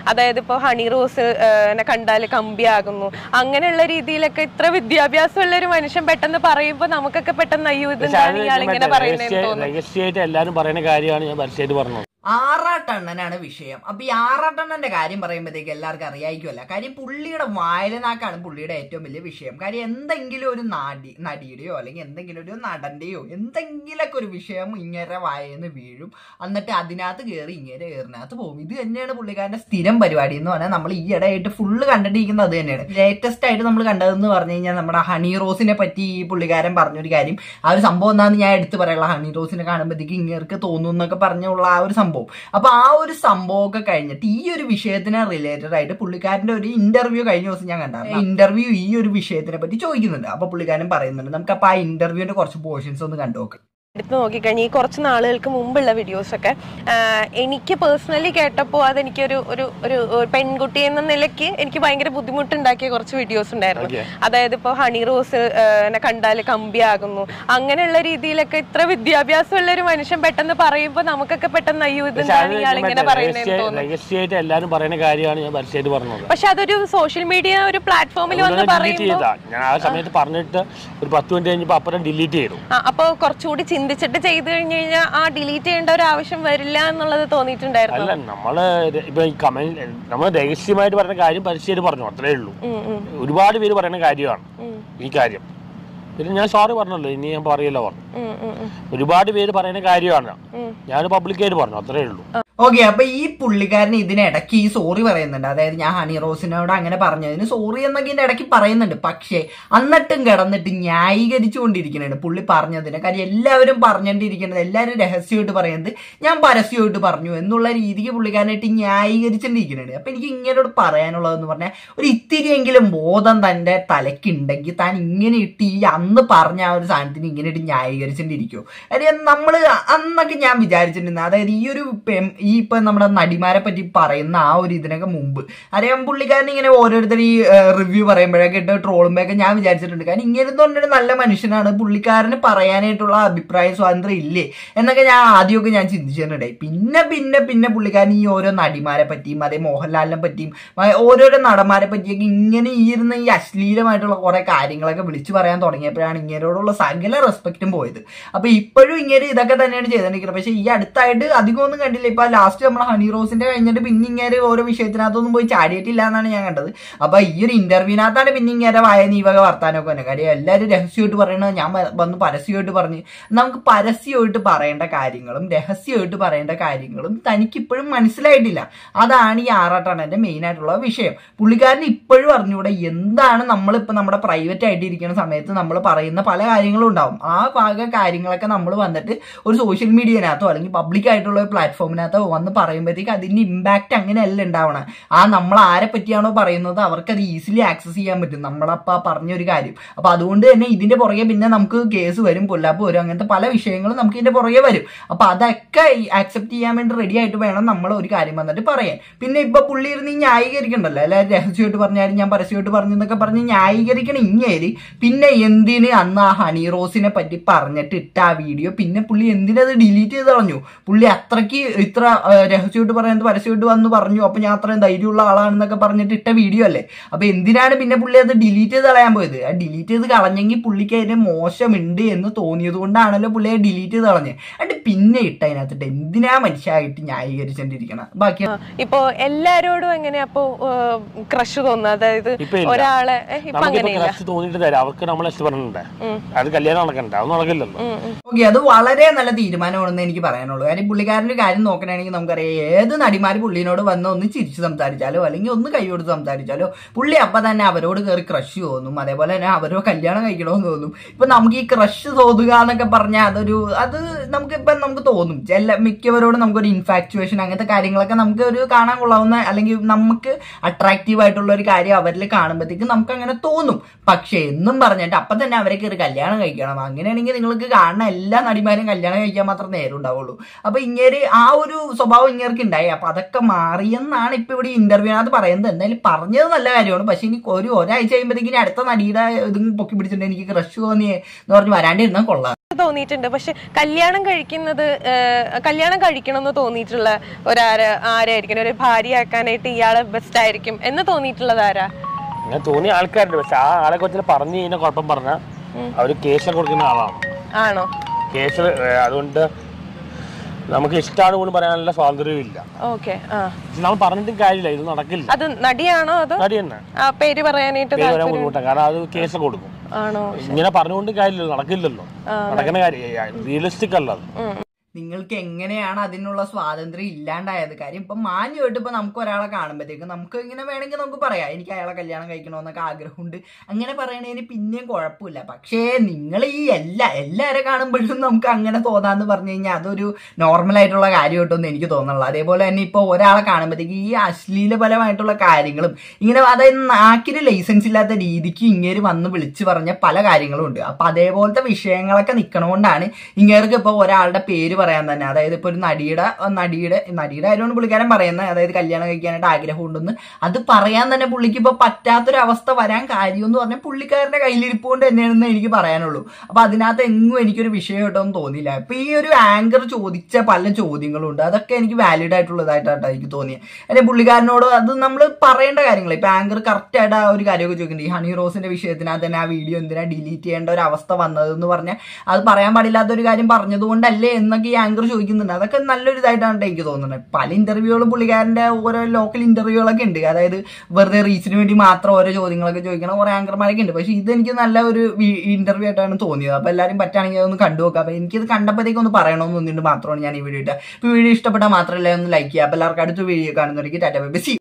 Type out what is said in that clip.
അതായത് ഇപ്പോൾ honey rose നെ കണ്ടാൽ കമ്പിയാകുന്നു അങ്ങനെയുള്ള രീതിയിലൊക്കെ ഇത്ര വിദ്യാഭ്യാസമുള്ള ഒരു മനുഷ്യൻ പെട്ടെന്ന് പറയുമ്പോൾ നമുക്കൊക്കെ പെട്ടെന്ന് അയ്യോ ഇതെന്താണ് ഇയാൾ ഇങ്ങനെ പറയുന്നതെന്ന് തോന്നും രഹസ്യമായിട്ട് എല്ലാരും പറയുന്ന കാര്യമാണ് ഞാൻ പരസ്യമായിട്ട് പറഞ്ഞത് ആറാട്ടണ്ണനാണ് വിഷയം അപ്പൊ ഈ ആറാട്ടണ്ണന്റെ കാര്യം പറയുമ്പോഴത്തേക്ക് എല്ലാവർക്കും അറിയായിരിക്കുമല്ല കാര്യം പുള്ളിയുടെ വായലനാക്കാണ് പുള്ളിയുടെ ഏറ്റവും വലിയ വിഷയം കാര്യം എന്തെങ്കിലും ഒരു നാടി നടിയുടെയോ അല്ലെങ്കിൽ എന്തെങ്കിലും ഒരു നടന്റെയോ എന്തെങ്കിലുമൊക്കെ ഒരു വിഷയം ഇങ്ങനെ വായന്ന് വീഴും എന്നിട്ട് അതിനകത്ത് കയറി ഇങ്ങനെ ഏറിനകത്ത് പോകും ഇത് തന്നെയാണ് പുള്ളിക്കാരന്റെ സ്ഥിരം പരിപാടി എന്ന് പറഞ്ഞാൽ നമ്മൾ ഈ ഇടയായിട്ട് ഫുള്ള് കണ്ടിട്ടിരിക്കുന്നത് അത് തന്നെയാണ് ലേറ്റസ്റ്റ് ആയിട്ട് നമ്മൾ കണ്ടതെന്ന് പറഞ്ഞു കഴിഞ്ഞാൽ നമ്മുടെ ഹണി റോസിനെ പറ്റി ഈ പുള്ളിക്കാരൻ പറഞ്ഞൊരു കാര്യം ആ ഒരു സംഭവം എന്താണെന്ന് ഞാൻ എടുത്ത് പറയാനുള്ള ഹണി റോസിനെ കാണുമ്പോഴത്തേക്ക് ഇങ്ങേർക്ക് തോന്നുന്നു എന്നൊക്കെ പറഞ്ഞുള്ള ആ ഒരു സംഭവം അപ്പൊ ആ ഒരു സംഭവമൊക്കെ കഴിഞ്ഞിട്ട് ഈ ഒരു വിഷയത്തിന് റിലേറ്റഡ് ആയിട്ട് പുള്ളിക്കാരന്റെ ഒരു ഇന്റർവ്യൂ കഴിഞ്ഞ ദിവസം ഞാൻ കണ്ടായിരുന്നു ഇന്റർവ്യൂ ഈ ഒരു വിഷയത്തിനെ പറ്റി ചോദിക്കുന്നുണ്ട് അപ്പൊ പുള്ളിക്കാരൻ പറയുന്നുണ്ട് നമുക്ക് അപ്പൊ ആ ഇന്റർവ്യൂവിന്റെ കുറച്ച് പോർഷൻസ് ഒന്ന് കണ്ടു നോക്കാം എടുത്ത് നോക്കിക്കഴിഞ്ഞാൽ ഈ കുറച്ച് നാളുകൾക്ക് മുമ്പുള്ള വീഡിയോസൊക്കെ എനിക്ക് പേഴ്സണലി കേട്ടപ്പോൾ അതെനിക്കൊരു ഒരു ഒരു ഒരു പെൺകുട്ടി എന്ന നിലയ്ക്ക് എനിക്ക് ഭയങ്കര ബുദ്ധിമുട്ടുണ്ടാക്കിയ കുറച്ച് വീഡിയോസ് ഉണ്ടായിരുന്നു Okay. അതായത് ഇപ്പോൾ ഹണി റോസ് നെ കണ്ടാൽ കമ്പിയാകുന്നു അങ്ങനെയുള്ള രീതിയിലൊക്കെ ഇത്ര വിദ്യാഭ്യാസമുള്ള ഒരു മനുഷ്യൻ പെട്ടെന്ന് പറയുമ്പോൾ നമുക്കൊക്കെ പെട്ടെന്ന് അയ്യോ ഇതെന്താണ് ഇയാൾ ഇങ്ങനെ പറയുന്നതെന്ന് തോന്നും രഹസ്യമായിട്ട് എല്ലാരും പറയുന്ന കാര്യമാണ് ഞാൻ പരസ്യമായിട്ട് പറഞ്ഞത് പക്ഷെ അതൊരു സോഷ്യൽ മീഡിയ ഒരു പ്ലാറ്റ്ഫോമിൽ വന്ന് ഡിലീറ്റ് പറയുമ്പോൾ ചെയ്താ ഞാൻ ആ സമയത്ത് പറഞ്ഞിട്ട് ഒരു പത്ത് മിനിറ്റ് കഴിഞ്ഞപ്പോൾ അപ്പുറം ഡിലീറ്റ് ചെയ്തു ആ, അപ്പൊ കുറച്ചുകൂടി ചിന്തിച്ചിട്ട് ചെയ്തു കഴിഞ്ഞു കഴിഞ്ഞാൽ ആ ഡിലീറ്റ് ചെയ്യേണ്ട ഒരു ആവശ്യം വരില്ല എന്നുള്ളത് തോന്നിയിട്ടുണ്ടായിരുന്നു അല്ല നമ്മള് ര- ഇപ്പൊ ഈ കമന്റ് നമ്മൾ രഹസ്യമായിട്ട് പറയുന്ന കാര്യം പരസ്യമായിട്ട് പറഞ്ഞു അത്രേ ഉള്ളൂ ഉം, ഉം, ഒരുപാട് പേര് പറയുന്ന കാര്യമാണ് ഉം, ഈ കാര്യം പിന്നെ ഞാൻ സോറി പറഞ്ഞല്ലോ ഇനി ഞാൻ പറയല്ല പറഞ്ഞു ഉം, ഉം, ഉം, ഒരുപാട് പേര് പറയുന്ന കാര്യമാണ് ഉം. ഞാൻ പബ്ലിക്കായിട്ട് പറഞ്ഞു അത്രേ ഉള്ളൂ ഓക്കെ അപ്പൊ ഈ പുള്ളിക്കാരൻ ഇതിനിടയ്ക്ക് ഈ സോറി പറയുന്നുണ്ട് അതായത് ഞാൻ ഹണി റോസിനോട് അങ്ങനെ പറഞ്ഞതിന് സോറി എന്നൊക്കെ ഇതിന്റെ ഇടയ്ക്ക് പറയുന്നുണ്ട് പക്ഷേ എന്നിട്ടും കിടന്നിട്ട് ന്യായീകരിച്ചുകൊണ്ടിരിക്കുന്നുണ്ട് പുള്ളി പറഞ്ഞതിന് കാര്യം എല്ലാവരും പറഞ്ഞുകൊണ്ടിരിക്കുന്നത് എല്ലാവരും രഹസ്യമായിട്ട് പറയുന്നത് ഞാൻ പരസ്യമായിട്ട് പറഞ്ഞു എന്നുള്ള രീതിക്ക് പുള്ളിക്കാരനായിട്ട് ന്യായീകരിച്ചുകൊണ്ടിരിക്കുന്നുണ്ട് അപ്പൊ എനിക്ക് ഇങ്ങനോട് പറയാനുള്ളതെന്ന് പറഞ്ഞാൽ ഒരു ഇത്തിരിയെങ്കിലും ബോധം തന്റെ തലയ്ക്കുണ്ടെങ്കിൽ താൻ ഇങ്ങനെ ഇട്ട് ഈ അന്ന് പറഞ്ഞ ആ ഒരു സാധനത്തിന് ഇങ്ങനെ ഇട്ട് ന്യായീകരിച്ചുകൊണ്ടിരിക്കുമോ കാര്യം നമ്മൾ അന്നൊക്കെ ഞാൻ വിചാരിച്ചിട്ടുണ്ട് അതായത് ഈ ഒരു പെം- ഈ ഇപ്പൊ നമ്മുടെ നടിമാരെ പറ്റി പറയുന്ന ആ ഒരു ഇതിനൊക്കെ മുമ്പ് അറിയാം പുള്ളിക്കാരൻ ഇങ്ങനെ ഓരോരുത്തർ ഈ റിവ്യൂ പറയുമ്പോഴൊക്കെ ഇട്ട് ട്രോളുമ്പോഴൊക്കെ ഞാൻ വിചാരിച്ചിട്ടുണ്ട് കാരണം ഇങ്ങനെ ഒരു നല്ല മനുഷ്യനാണ് പുള്ളിക്കാരന് പറയാനായിട്ടുള്ള അഭിപ്രായ സ്വാതന്ത്ര്യം ഇല്ലേ എന്നൊക്കെ ഞാൻ ആദ്യമൊക്കെ ഞാൻ ചിന്തിച്ചിട്ടുണ്ടായി പിന്നെ പിന്നെ പിന്നെ പുള്ളിക്കാരൻ ഈ ഓരോ നടിമാരെ പറ്റിയും അതേ മോഹൻലാലിനെ പറ്റിയും ആ, ഓരോരോ നടന്മാരെ പറ്റിയൊക്കെ ഇങ്ങനെ ഈ ഇരുന്ന് ഈ അശ്ലീലമായിട്ടുള്ള കുറെ കാര്യങ്ങളൊക്കെ വിളിച്ചു പറയാൻ തുടങ്ങിയപ്പോഴാണ് ഇങ്ങനോടുള്ള സകല റെസ്പെക്റ്റും പോയത് അപ്പൊ ഇപ്പോഴും ഇങ്ങനെ ഇതൊക്കെ തന്നെയാണ് ചെയ്തോണ്ടിരിക്കുന്നത് പക്ഷെ ഈ അടുത്തായിട്ട് അധികമൊന്നും കണ്ടില്ല ഇപ്പൊ ലാസ്റ്റ് നമ്മൾ ഹണി റോസിന്റെ കഴിഞ്ഞിട്ട് പിന്നെ ഇങ്ങനെ ഓരോ വിഷയത്തിനകത്തൊന്നും പോയി ചാടിയിട്ടില്ല എന്നാണ് ഞാൻ കണ്ടത് അപ്പൊ ഈ ഒരു ഇന്റർവ്യൂവിനകത്താണ് പിന്നെ ഇങ്ങനെ വായ നീവക വർത്താനമൊക്കെ തന്നെ കാര്യം എല്ലാവരും രഹസ്യമായിട്ട് പറയണത് ഞാൻ വ- വന്ന് പരസ്യമായിട്ട് പറഞ്ഞ് നമുക്ക് പരസ്യമായിട്ട് പറയേണ്ട കാര്യങ്ങളും രഹസ്യമായിട്ട് പറയേണ്ട കാര്യങ്ങളും തനിക്ക് ഇപ്പോഴും മനസ്സിലായിട്ടില്ല അതാണ് ഈ ആറാട്ടണ്ണന്റെ മെയിൻ ആയിട്ടുള്ള വിഷയം പുള്ളിക്കാരൻ ഇപ്പോഴും അറിഞ്ഞൂടെ എന്താണ് നമ്മളിപ്പോ നമ്മുടെ പ്രൈവറ്റ് ആയിട്ട് ഇരിക്കുന്ന സമയത്ത് നമ്മൾ പറയുന്ന പല കാര്യങ്ങളും ഉണ്ടാവും ആ ഭാഗ കാര്യങ്ങളൊക്കെ നമ്മൾ വന്നിട്ട് ഒരു സോഷ്യൽ മീഡിയനകത്തോ അല്ലെങ്കിൽ പബ്ലിക് ആയിട്ടുള്ള ഒരു പ്ലാറ്റ്ഫോമിനകത്തോ വന്ന് പറയുമ്പോഴത്തേക്ക് അതിന്റെ ഇമ്പാക്ട് അങ്ങനെയല്ല ഉണ്ടാവണം ആ നമ്മൾ ആരെ പറ്റിയാണോ പറയുന്നത് അവർക്ക് അത് ഈസിലി ആക്സസ് ചെയ്യാൻ പറ്റും നമ്മളപ്പ പറഞ്ഞ ഒരു കാര്യം അപ്പൊ അതുകൊണ്ട് തന്നെ ഇതിന്റെ പുറകെ പിന്നെ നമുക്ക് കേസ് വരും പൊല്ലാപ്പ് വരും അങ്ങനത്തെ പല വിഷയങ്ങളും നമുക്ക് ഇതിന്റെ പുറകെ വരും അപ്പൊ അതൊക്കെ ആക്സെപ്റ്റ് ചെയ്യാൻ വേണ്ടി റെഡി ആയിട്ട് വേണം നമ്മൾ ഒരു കാര്യം വന്നിട്ട് പറയാൻ പിന്നെ ഇപ്പൊ പുള്ളി ഇരുന്ന് ഈ ന്യായീകരിക്കണ്ടല്ലോ എല്ലാവരും രഹസ്യമായിട്ട് പറഞ്ഞാലും ഞാൻ പരസ്യമായിട്ട് പറഞ്ഞു എന്നൊക്കെ പറഞ്ഞ് ന്യായീകരിക്കണം ഇങ്ങേര് പിന്നെ എന്തിന് അന്ന് ആ ഹണി റോസിനെ പറ്റി പറഞ്ഞിട്ട് ഇട്ട ആ വീഡിയോ പിന്നെ പുള്ളി എന്തിനത് ഡിലീറ്റ് ചെയ്ത് കളഞ്ഞു പുള്ളി അത്രയ്ക്ക് ഇത്ര ആ, രഹസ്യമായിട്ട് പറയുന്നത് പരസ്യമായിട്ട് വന്ന് പറഞ്ഞു അപ്പൊ ഞാൻ അത്രയും ധൈര്യമുള്ള ആളാണെന്നൊക്കെ പറഞ്ഞിട്ട് ഇട്ട വീഡിയോ അല്ലേ അപ്പൊ എന്തിനാണ് പിന്നെ പുള്ളി അത് ഡിലീറ്റ് ചെയ്ത് കളയാൻ പോയത് ആ ഡിലീറ്റ് ചെയ്ത് കളഞ്ഞെങ്കിൽ പുള്ളിക്ക് അതിന് മോശമുണ്ട് എന്ന് തോന്നിയത് കൊണ്ടാണല്ലോ പുള്ളി അത് ഡിലീറ്റ് ചെയ്ത് കളഞ്ഞത് എന്നിട്ട് പിന്നെ ഇട്ട അതിനകത്തിട്ട് എന്തിനാ മനുഷ്യമായിട്ട് ന്യായീകരിച്ചോണ്ടിരിക്കണം ബാക്കി ആ, ഇപ്പൊ എല്ലാരോടും എങ്ങനെയാ അപ്പൊ ക്രഷ് തോന്നുന്നത് അതായത് ഇപ്പൊ ഇല്ല. ഒരാളെ ഏ, ഇപ്പൊ നമുക്കിപ്പോ അങ്ങനെയില്ല ക്രഷ് തോന്നിയിട്ട് തരാം അവർക്ക് നമ്മളെ ഇഷ്ടപ്പെടുന്നുണ്ട് ഉം. അത് കല്യാണം നടക്കണ്ട അതൊന്നും നടക്കില്ലല്ലോ ഉം, ഉം. ഓക്കെ അത് വളരെ നല്ല തീരുമാനമാണെന്ന് എനിക്ക് പറയാനുള്ളൂ കാര്യം പുള്ളിക്കാരന്റെ കാര്യം നോക്കണമെങ്കിൽ നമുക്കറിയാം ഏത് നടിമാര് പുള്ളിനോട് വന്ന് ഒന്ന് ചിരിച്ച് സംസാരിച്ചാലോ അല്ലെങ്കിൽ ഒന്ന് കൈയോട് സംസാരിച്ചാലോ പുള്ളി അപ്പൊ തന്നെ അവരോട് കയറി ക്രഷ് തോന്നും അതേപോലെ തന്നെ അവരോ കല്യാണം കഴിക്കണമെന്ന് തോന്നും ഇപ്പൊ നമുക്ക് ഈ ക്രഷ് തോന്നുക എന്നൊക്കെ പറഞ്ഞാൽ അതൊരു അത് നമുക്ക് ഇപ്പൊ നമുക്ക് തോന്നും എല്ലാ മിക്കവരോടും നമുക്കൊരു ഇൻഫാക്ച്വേഷൻ അങ്ങനത്തെ കാര്യങ്ങളൊക്കെ നമുക്ക് ഒരു കാണാൻ കൊള്ളാവുന്ന അല്ലെങ്കിൽ നമുക്ക് അട്രാക്റ്റീവ് ആയിട്ടുള്ള ഒരു കാര്യം അവരിൽ കാണുമ്പോഴത്തേക്ക് നമുക്ക് അങ്ങനെ തോന്നും പക്ഷെ എന്നും പറഞ്ഞിട്ട് അപ്പൊ തന്നെ അവരെ കയറി കല്യാണം കഴിക്കണം അങ്ങനെയാണെങ്കിൽ നിങ്ങൾക്ക് കാണുന്ന എല്ലാ നടിമാരും കല്യാണം കഴിക്കാൻ മാത്രം നേരം ഉണ്ടാവുള്ളൂ അപ്പൊ ഇങ്ങനെ ആ ഒരു സ്വഭാവം ഇങ്ങേർക്ക് ഉണ്ടായി അപ്പൊ അതൊക്കെ മാറിയെന്നാണ് ഇപ്പൊ ഇവിടെ ഇന്റർവ്യൂനകത്ത് പറയുന്നത് എന്തായാലും പറഞ്ഞത് നല്ല കാര്യമാണ് പക്ഷെ ഇനി ഒരു ഒരാഴ്ച കഴിയുമ്പോഴത്തേക്കിനി അടുത്ത നടിയുടെ ഇതും പൊക്കി പിടിച്ചിട്ടുണ്ട് എനിക്ക് ക്രഷ് തോന്നി എന്ന് പറഞ്ഞ് വരാണ്ടിരുന്നാൽ കൊള്ളാം തോന്നിയിട്ടുണ്ട് പക്ഷെ കല്യാണം കഴിക്കുന്നത് ആ, കല്യാണം കഴിക്കണം എന്ന് തോന്നിയിട്ടുള്ള ഒരാര് ആരായിരിക്കും ഒരു ഭാര്യയാക്കാനായിട്ട് ഇയാള് ബെസ്റ്റ് ആയിരിക്കും എന്ന് തോന്നിയിട്ടുള്ളത് ആരാ അങ്ങനെ തോന്നിയ ആൾക്കാരുണ്ട് പക്ഷെ ആ ആളെ കുറിച്ച് പറഞ്ഞു കഴിഞ്ഞാൽ കുഴപ്പം പറഞ്ഞാൽ അവര് കേസ് കൊടുക്കുന്ന ആളാണ് ആണോ കേസ് അതുകൊണ്ട് നമുക്ക് ഇഷ്ടമാണ് പോലും പറയാനുള്ള സ്വാതന്ത്ര്യവും ഇല്ല ഓക്കെ ആ പക്ഷെ നമ്മൾ പറഞ്ഞിട്ടും കാര്യമില്ല ഇത് നടക്കില്ല അത് നടിയാണോ അതോ നടി തന്നെ ആ പേര് പറയാനായിട്ട് പേര് വരാൻ താല്പര്യം ബുദ്ധിമുട്ടാണ് കാരണം അത് കേസ് കൊടുക്കും ആണോ ഇങ്ങനെ പറഞ്ഞുകൊണ്ട് കാര്യമില്ലല്ലോ നടക്കില്ലല്ലോ നടക്കുന്ന കാര്യം റിയലിസ്റ്റിക് അല്ല അത് ഉം. നിങ്ങൾക്ക് എങ്ങനെയാണ് അതിനുള്ള സ്വാതന്ത്ര്യം ഇല്ലാണ്ടായത് കാര്യം ഇപ്പൊ മാന്യമായിട്ട് ഇപ്പൊ നമുക്ക് ഒരാളെ കാണുമ്പോഴത്തേക്ക് നമുക്ക് ഇങ്ങനെ വേണമെങ്കിൽ നമുക്ക് പറയാം എനിക്ക് അയാളെ കല്യാണം കഴിക്കണമെന്നൊക്കെ ആഗ്രഹമുണ്ട് അങ്ങനെ പറയണതിന് പിന്നെയും കുഴപ്പമില്ല പക്ഷേ നിങ്ങൾ ഈ എല്ലാ എല്ലാവരെ കാണുമ്പോഴും നമുക്ക് അങ്ങനെ തോന്നാന്ന് പറഞ്ഞു കഴിഞ്ഞാൽ അതൊരു നോർമൽ ആയിട്ടുള്ള കാര്യമായിട്ടൊന്നും എനിക്ക് തോന്നുന്നില്ല അതേപോലെ തന്നെ ഇപ്പോൾ ഒരാളെ കാണുമ്പോഴത്തേക്ക് ഈ അശ്ലീലപരമായിട്ടുള്ള കാര്യങ്ങളും ഇങ്ങനെ അതായത് നാക്കിന് ലൈസൻസ് ഇല്ലാത്ത രീതിക്ക് ഇങ്ങേര് വന്ന് വിളിച്ചു പറഞ്ഞ പല കാര്യങ്ങളും ഉണ്ട് അപ്പൊ അതേപോലത്തെ വിഷയങ്ങളൊക്കെ നിൽക്കണോണ്ടാണ് ഇങ്ങേർക്ക് ഇപ്പോൾ ഒരാളുടെ പേര് പറയാൻ തന്നെ അതായത് ഇപ്പോൾ ഒരു നടിയുടെ നടിയുടെ നടിയുടെ കാര്യമാണ് പുള്ളിക്കാരൻ പറയുന്നത് അതായത് കല്യാണം കഴിക്കാനായിട്ട് ആഗ്രഹമുണ്ടെന്ന് അത് പറയാൻ തന്നെ പുള്ളിക്ക് ഇപ്പോൾ പറ്റാത്തൊരു അവസ്ഥ വരാൻ കാര്യം എന്ന് പറഞ്ഞാൽ പുള്ളിക്കാരന്റെ കയ്യിലിരിപ്പ് കൊണ്ട് തന്നെയാണെന്ന് എനിക്ക് പറയാനുള്ളൂ അപ്പൊ അതിനകത്ത് എങ്ങും എനിക്കൊരു വിഷയമായിട്ടൊന്നും തോന്നിയില്ല ഇപ്പൊ ഈ ഒരു ആങ്കർ ചോദിച്ച പല ചോദ്യങ്ങളും ഉണ്ട് അതൊക്കെ എനിക്ക് വാലിഡ് ആയിട്ടുള്ളതായിട്ടാണ് എനിക്ക് തോന്നിയത് അല്ലെ പുള്ളിക്കാരനോട് അത് നമ്മൾ പറയേണ്ട കാര്യങ്ങൾ ഇപ്പൊ ആങ്കർ കറക്റ്റ് ആയിട്ട് ആ ഒരു കാര്യമൊക്കെ ചോദിക്കുന്നുണ്ട് ഈ ഹണി റോസിന്റെ വിഷയത്തിനകത്ത് തന്നെ ആ വീഡിയോ എന്തിനാ ഡിലീറ്റ് ചെയ്യേണ്ട ഒരു അവസ്ഥ വന്നതെന്ന് പറഞ്ഞാൽ അത് പറയാൻ പാടില്ലാത്ത ഒരു കാര്യം പറഞ്ഞതുകൊണ്ടല്ലേ എന്നൊക്കെ ഈ ആങ്കർ ചോദിക്കുന്നുണ്ട് അതൊക്കെ നല്ലൊരു ഇതായിട്ടാണ് എനിക്ക് തോന്നുന്നത് പല ഇന്റർവ്യൂകളും പുള്ളിക്കാരന്റെ ഓരോ ലോക്കൽ ഇന്റർവ്യൂകളൊക്കെ ഉണ്ട് അതായത് വെറുതെ റീച്ചിന് വേണ്ടി മാത്രം ഓരോ ചോദ്യങ്ങളൊക്കെ ചോദിക്കണം കുറെ ആങ്കർമാരൊക്കെ ഉണ്ട് പക്ഷെ ഇത് എനിക്ക് നല്ല ഒരു ഇന്റർവ്യൂ ആയിട്ടാണ് തോന്നിയത് അപ്പൊ എല്ലാവരും പറ്റുകയാണെങ്കിൽ അതൊന്ന് കണ്ടു നോക്കാം അപ്പൊ എനിക്കിത് കണ്ടപ്പോഴത്തേക്ക് ഒന്ന് പറയണമെന്ന് തോന്നിയിട്ട് മാത്രമാണ് ഞാൻ ഈ വീഡിയോ ഇട്ടത് ഇപ്പൊ വീഡിയോ ഇഷ്ടപ്പെട്ടാൽ മാത്രമല്ല ഒന്ന് ലൈക്ക് ചെയ്യുക അപ്പൊ എല്ലാവർക്കും അടുത്ത വീഡിയോ കാണുന്നവർക്ക് ടാറ്റ ബൈ സി